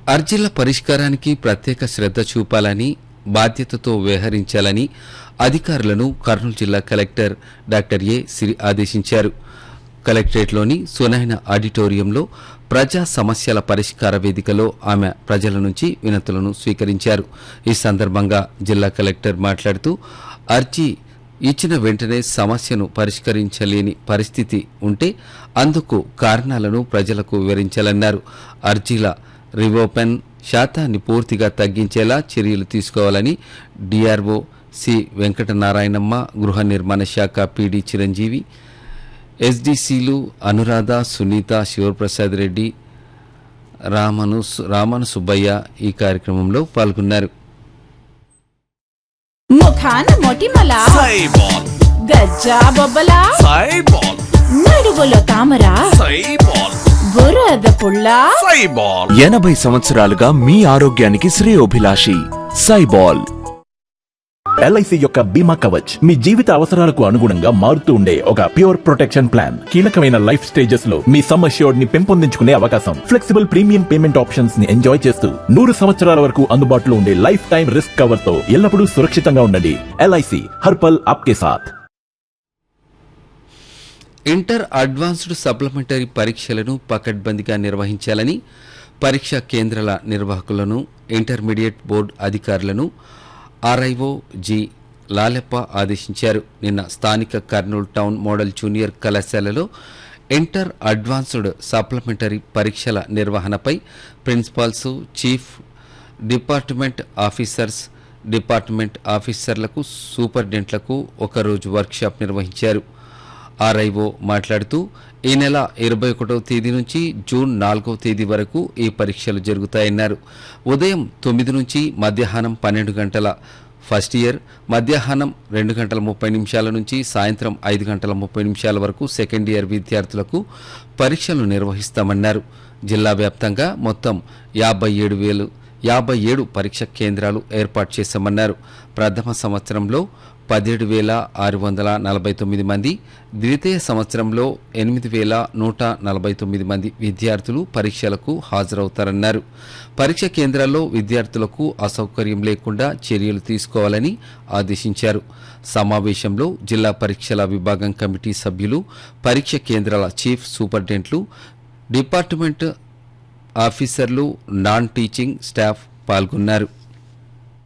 అర్జీల పరిష్కారానికి ప్రత్యేక శ్రద్ధ చూపాలని బాధ్యతతో వ్యవహరించాలని అధికారులను కర్నూలు జిల్లా కలెక్టర్ డాక్టర్ ఏ సిరి ఆదేశించారు కలెక్టరేట్లోని సునైన ఆడిటోరియంలో ప్రజా సమస్యల పరిష్కార వేదికలో ఆమె ప్రజల నుంచి వినతులను స్వీకరించారు ఈ సందర్భంగా జిల్లా కలెక్టర్ మాట్లాడుతూ అర్జీ ఇచ్చిన వెంటనే సమస్యను పరిష్కరించలేని పరిస్థితి ఉంటే అందుకు కారణాలను ప్రజలకు వివరించాలన్నారు అర్జీల రివోపెన్ శాతాన్ని పూర్తిగా తగ్గించేలా చర్యలు తీసుకోవాలని డిఆర్ఓ సి వెంకటనారాయణమ్మ గృహ నిర్మాణ శాఖ పీడీ చిరంజీవి ఎస్డీసీలు అనురాధ సునీత శివప్రసాద్ రెడ్డి రామను రామను సుబ్బయ్య ఈ కార్యక్రమంలో పాల్గొన్నారు ముఖాన మొటిమల సైబాల్ గజ్జా బొబ్బల సైబాల్ నడువులో తామర సైబాల్ బురద పుల్ల సైబాల్ ఎనభై సంవత్సరాలుగా మీ ఆరోగ్యానికి శ్రేయోభిలాషి సైబాల్ ఎల్ఐసి యొక్క బీమా కవచ్ మీ జీవిత అవసరాలకు అనుగుణంగా మారుతూ ఉండే ఒక ప్యూర్ ప్రొటెక్షన్ ప్లాన్ కీలకమైన లైఫ్ స్టేజెస్ లో మీ సమ్ అష్యూర్డ్ ని పెంపొందించుకునే అవకాశం ఫ్లెక్సిబుల్ ప్రీమియం పేమెంట్ ఆప్షన్స్ ని ఎంజాయ్ చేస్తూ నూరు సంవత్సరాల వరకు అందుబాటులో ఉండే లైఫ్ టైం రిస్క్ కవర్ తో ఎల్లప్పుడూ సురక్షితంగా ఉండండి ఎల్ఐసి హర్పల్ ఆప్కే సాథ్ ఇంటర్ అడ్వాన్స్డ్ సప్లిమెంటరీ పరీక్షలను పకడ్బందీగా నిర్వహించాలని పరీక్షా కేంద్రాల నిర్వాహకులను ఇంటర్మీడియట్ బోర్డు అధికారులను ఆర్ఐఓ జి లాలెప్ప ఆదేశించారు నిన్న స్థానిక కర్నూలు టౌన్ మోడల్ జూనియర్ కళాశాలలో ఇంటర్ అడ్వాన్స్డ్ సప్లిమెంటరీ పరీక్షల నిర్వహణపై principals chief department officers department ఆఫీసర్లకు సూపరింటెండెంట్లకు ఒకరోజు వర్క్షాప్ నిర్వహించారు ఆర్ఐఓ మాట్లాడుతూ ఈ నెల ఇరవై ఒకటవ తేదీ నుంచి జూన్ నాలుగవ తేదీ వరకు ఈ పరీక్షలు జరుగుతాయన్నారు ఉదయం తొమ్మిది నుంచి మధ్యాహ్నం పన్నెండు గంటల ఫస్ట్ ఇయర్ మధ్యాహ్నం రెండు గంటల ముప్పై నిమిషాల నుంచి సాయంత్రం ఐదు గంటల ముప్పై నిమిషాల వరకు సెకండ్ ఇయర్ విద్యార్థులకు పరీక్షలు నిర్వహిస్తామన్నారు జిల్లా వ్యాప్తంగా మొత్తం యాభై ఏడు వేలు యాభై ఏడు పరీక్ష కేంద్రాలు ఏర్పాటు చేశామన్నారు ప్రథమ సంవత్సరంలో పదిహేడు వేల ఆరు వందల నలభై తొమ్మిది మంది ద్వితీయ సంవత్సరంలో ఎనిమిది వేల నూట నలభై తొమ్మిది మంది విద్యార్థులు పరీక్షలకు హాజరవుతారన్నారు పరీక్ష కేంద్రాల్లో విద్యార్థులకు అసౌకర్యం లేకుండా చర్యలు తీసుకోవాలని ఆదేశించారు సమావేశంలో జిల్లా పరీక్షల విభాగం కమిటీ సభ్యులు పరీక్ష కేంద్రాల చీఫ్ సూపరింటెండెంట్లు డిపార్ట్మెంట్ ఆఫీసర్లు నాన్ టీచింగ్ స్టాఫ్ పాల్గొన్నారు